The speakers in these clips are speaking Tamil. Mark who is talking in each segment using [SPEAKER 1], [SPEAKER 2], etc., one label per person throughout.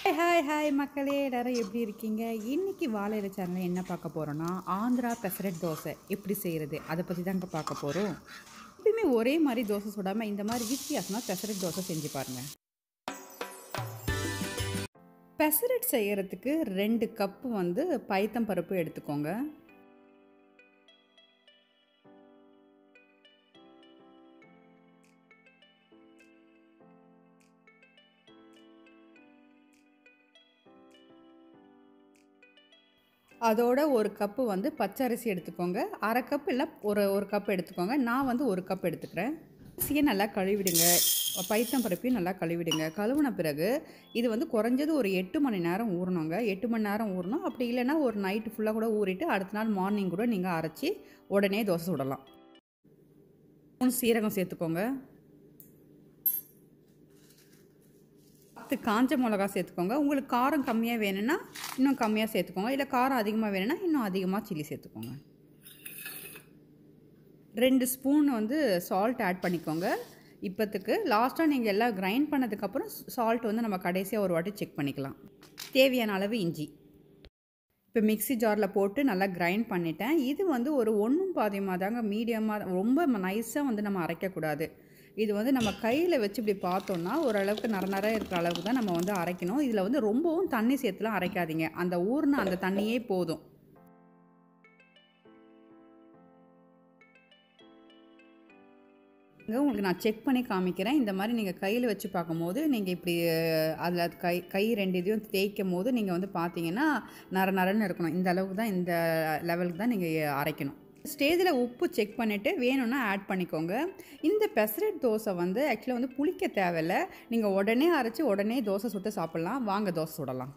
[SPEAKER 1] ஹாய் ஹாய் ஹாய் மக்களே எல்லாரும் எப்படி இருக்கீங்க இன்னைக்கு வாழையில சேனலில் என்ன பார்க்க போகிறோன்னா ஆந்திரா பெசரட் தோசை எப்படி செய்கிறது அதை பற்றி தாங்க பார்க்க போகிறோம் எப்பயுமே ஒரே மாதிரி தோசை சுடாமல் இந்த மாதிரி வித்தியாசமாக பெசரட் தோசை செஞ்சு பாருங்கள் பெசரட் செய்யறதுக்கு ரெண்டு கப்பு வந்து பைத்தம் பருப்பு எடுத்துக்கோங்க அதோட ஒரு கப்பு வந்து பச்சரிசி எடுத்துக்கோங்க அரை கப் இல்லை ஒரு ஒரு கப் எடுத்துக்கோங்க நான் வந்து ஒரு கப் எடுத்துக்கிறேன் அரிசியை நல்லா கழுவிடுங்க பைத்தம் பருப்பையும் நல்லா கழுவிடுங்க கழுவின பிறகு இது வந்து குறைஞ்சது ஒரு எட்டு மணி நேரம் ஊறணுங்க எட்டு மணி நேரம் ஊறணும் அப்படி இல்லைன்னா ஒரு நைட்டு ஃபுல்லாக கூட ஊறிட்டு அடுத்த நாள் மார்னிங் கூட நீங்கள் அரைச்சி உடனே தோசை சுடலாம் மூணு சீரகம் சேர்த்துக்கோங்க பத்து காஞ்ச மிளகா சேர்த்துக்கோங்க உங்களுக்கு காரம் கம்மியாக வேணும்னா இன்னும் கம்மியாக சேர்த்துக்கோங்க இல்லை காரம் அதிகமாக வேணும்னா இன்னும் அதிகமாக சில்லி சேர்த்துக்கோங்க ரெண்டு ஸ்பூன் வந்து சால்ட் ஆட் பண்ணிக்கோங்க இப்போத்துக்கு லாஸ்ட்டாக நீங்கள் எல்லாம் கிரைண்ட் பண்ணதுக்கப்புறம் சால்ட் வந்து நம்ம கடைசியாக ஒரு வாட்டி செக் பண்ணிக்கலாம் தேவையான அளவு இஞ்சி இப்போ மிக்ஸி ஜாரில் போட்டு நல்லா கிரைண்ட் பண்ணிட்டேன் இது வந்து ஒரு ஒன்றும் பாதியமாக தாங்க மீடியமாக ரொம்ப நைஸாக வந்து நம்ம அரைக்கக்கூடாது இது வந்து நம்ம கையில் வச்சு இப்படி பார்த்தோம்னா ஓரளவுக்கு நர நர இருக்கிற அளவுக்கு தான் நம்ம வந்து அரைக்கணும் இதில் வந்து ரொம்பவும் தண்ணி சேர்த்துலாம் அரைக்காதீங்க அந்த ஊர்ன அந்த தண்ணியே போதும் இங்கே உங்களுக்கு நான் செக் பண்ணி காமிக்கிறேன் இந்த மாதிரி நீங்கள் கையில் வச்சு பார்க்கும்போது நீங்கள் இப்படி அதில் கை கை ரெண்டு இதையும் தேய்க்கும் போது நீங்கள் வந்து பார்த்தீங்கன்னா நர நரன்னு இருக்கணும் இந்த அளவுக்கு தான் இந்த லெவலுக்கு தான் நீங்கள் அரைக்கணும் ஸ்டேஜில் உப்பு செக் பண்ணிவிட்டு வேணும்னா ஆட் பண்ணிக்கோங்க இந்த பெசரட் தோசை வந்து ஆக்சுவலாக வந்து புளிக்க தேவையில்ல நீங்கள் உடனே அரைச்சி உடனே தோசை சுட்டு சாப்பிட்லாம் வாங்க தோசை சுடலாம்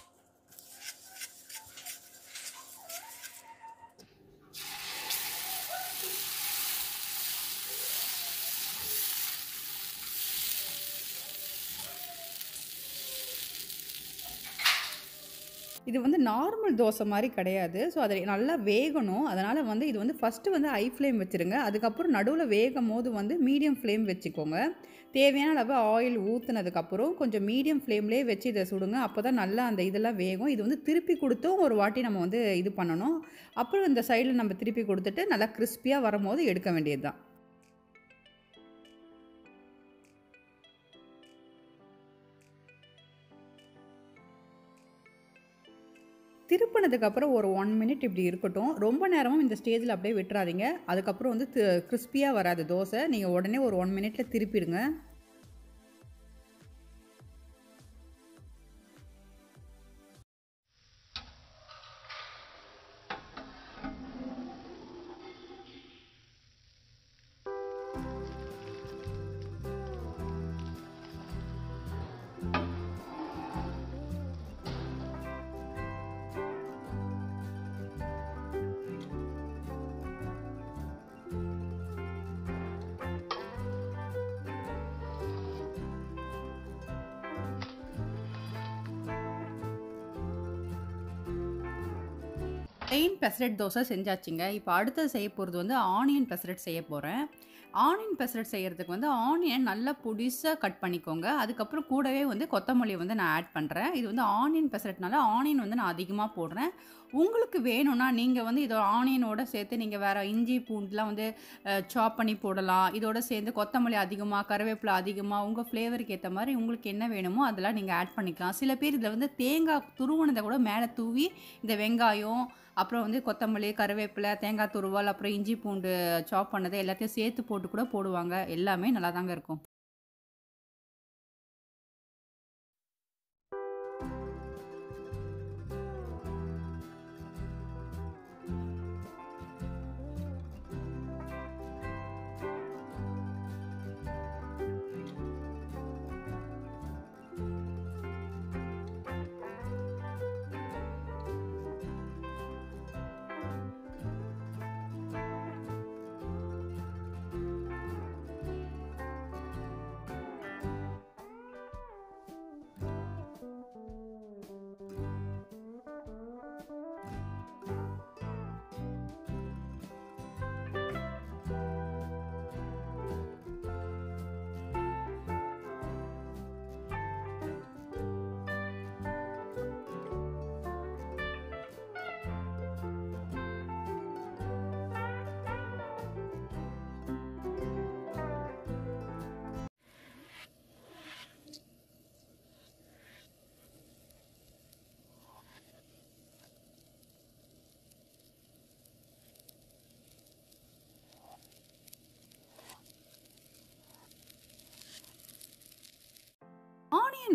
[SPEAKER 1] இது வந்து நார்மல் தோசை மாதிரி கிடையாது ஸோ அதை நல்லா வேகணும் அதனால் வந்து இது வந்து ஃபஸ்ட்டு வந்து ஹை ஃப்ளேம் வச்சுருங்க அதுக்கப்புறம் நடுவில் வேகும் போது வந்து மீடியம் ஃப்ளேம் வச்சுக்கோங்க தேவையான அளவு ஆயில் ஊற்றுனதுக்கப்புறம் கொஞ்சம் மீடியம் ஃப்ளேம்லேயே வச்சு இதை சுடுங்க அப்போ தான் நல்லா அந்த இதெல்லாம் வேகும் இது வந்து திருப்பி கொடுத்தும் ஒரு வாட்டி நம்ம வந்து இது பண்ணணும் அப்புறம் இந்த சைடில் நம்ம திருப்பி கொடுத்துட்டு நல்லா கிறிஸ்பியாக வரும்போது எடுக்க வேண்டியது தான் திருப்பினதுக்கப்புறம் ஒரு ஒன் மினிட் இப்படி இருக்கட்டும் ரொம்ப நேரமும் இந்த ஸ்டேஜில் அப்படியே விட்டுறாதீங்க அதுக்கப்புறம் வந்து கிறிஸ்பியாக வராது தோசை நீங்கள் உடனே ஒரு ஒன் மினிட்ல திருப்பிடுங்க பிளெயின் பெசரட் தோசை செஞ்சாச்சுங்க இப்போ அடுத்தது செய்ய போகிறது வந்து ஆனியன் பெசரட் செய்ய போகிறேன் ஆனியன் பெசரட் செய்கிறதுக்கு வந்து ஆனியன் நல்லா பொடிசாக கட் பண்ணிக்கோங்க அதுக்கப்புறம் கூடவே வந்து கொத்தமல்லி வந்து நான் ஆட் பண்ணுறேன் இது வந்து ஆனியன் பெசரட்னால ஆனியன் வந்து நான் அதிகமாக போடுறேன் உங்களுக்கு வேணும்னா நீங்கள் வந்து இதோட ஆனியனோட சேர்த்து நீங்கள் வேறு இஞ்சி பூண்டுலாம் வந்து சாப் பண்ணி போடலாம் இதோட சேர்ந்து கொத்தமல்லி அதிகமாக கருவேப்பிலை அதிகமாக உங்கள் ஃப்ளேவருக்கு ஏற்ற மாதிரி உங்களுக்கு என்ன வேணுமோ அதெல்லாம் நீங்கள் ஆட் பண்ணிக்கலாம் சில பேர் இதில் வந்து தேங்காய் துருவனதை கூட மேலே தூவி இந்த வெங்காயம் அப்புறம் வந்து கொத்தமல்லி கருவேப்பிலை தேங்காய் துருவல் அப்புறம் இஞ்சி பூண்டு சாப் பண்ணதை எல்லாத்தையும் சேர்த்து போட்டு கூட போடுவாங்க எல்லாமே நல்லா தாங்க இருக்கும்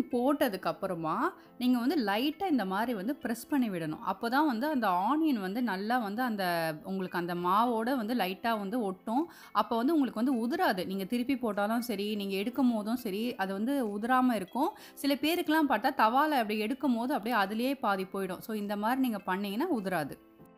[SPEAKER 1] போட்டதுக்கப்புறமா நீங்கள் வந்து லைட்டாக இந்த மாதிரி வந்து ப்ரெஸ் பண்ணி விடணும் அப்போ தான் வந்து அந்த ஆனியன் வந்து நல்லா வந்து அந்த உங்களுக்கு அந்த மாவோட வந்து லைட்டாக வந்து ஒட்டும் அப்போ வந்து உங்களுக்கு வந்து உதிராது நீங்கள் திருப்பி போட்டாலும் சரி நீங்கள் எடுக்கும் போதும் சரி அது வந்து உதிராமல் இருக்கும் சில பேருக்கெலாம் பார்த்தா தவால அப்படி எடுக்கும் போது அப்படியே அதுலேயே பாதி போயிடும் ஸோ இந்த மாதிரி நீங்கள் பண்ணீங்கன்னா உதிராது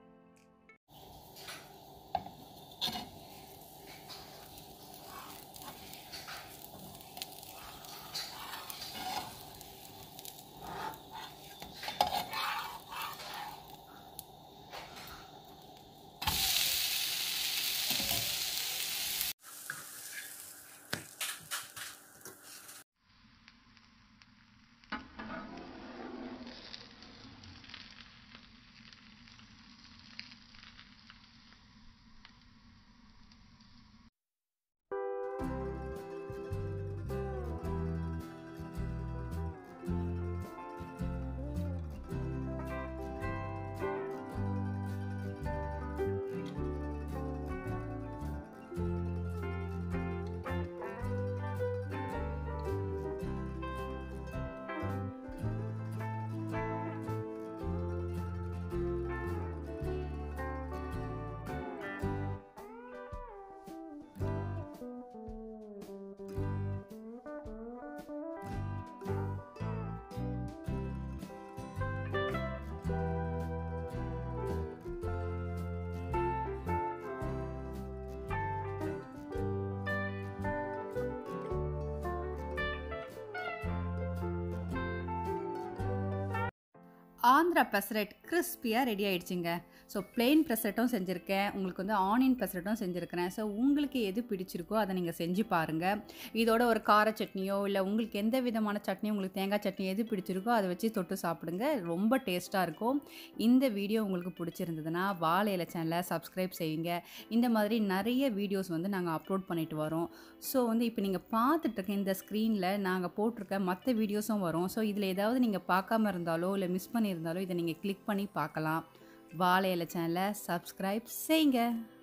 [SPEAKER 1] ஆந்திரா பெசரெட் கிறிஸ்பியாக ரெடி ஆயிடுச்சுங்க ஸோ பிளெயின் பெசரெட்டும் செஞ்சுருக்கேன் உங்களுக்கு வந்து ஆனியன் பெசரெட்டும் செஞ்சுருக்கிறேன் ஸோ உங்களுக்கு எது பிடிச்சிருக்கோ அதை நீங்கள் செஞ்சு பாருங்கள் இதோட ஒரு கார சட்னியோ இல்லை உங்களுக்கு எந்த விதமான சட்னி உங்களுக்கு தேங்காய் சட்னி எது பிடிச்சிருக்கோ அதை வச்சு தொட்டு சாப்பிடுங்க ரொம்ப டேஸ்ட்டாக இருக்கும் இந்த வீடியோ உங்களுக்கு பிடிச்சிருந்ததுன்னா வாழை இலை சேனலை சப்ஸ்கிரைப் செய்யுங்க இந்த மாதிரி நிறைய வீடியோஸ் வந்து நாங்கள் அப்லோட் பண்ணிட்டு வரோம் ஸோ வந்து இப்போ நீங்கள் பார்த்துட்ருக்க இந்த ஸ்க்ரீனில் நாங்கள் போட்டிருக்க மற்ற வீடியோஸும் வரும் ஸோ இதில் ஏதாவது நீங்கள் பார்க்காம இருந்தாலோ இல்லை மிஸ் பண்ணியிருந்தாலோ இதை நீங்கள் கிளிக் பண்ணி பார்க்கலாம் வாழை இலை சேனலை சப்ஸ்கிரைப் செய்யுங்க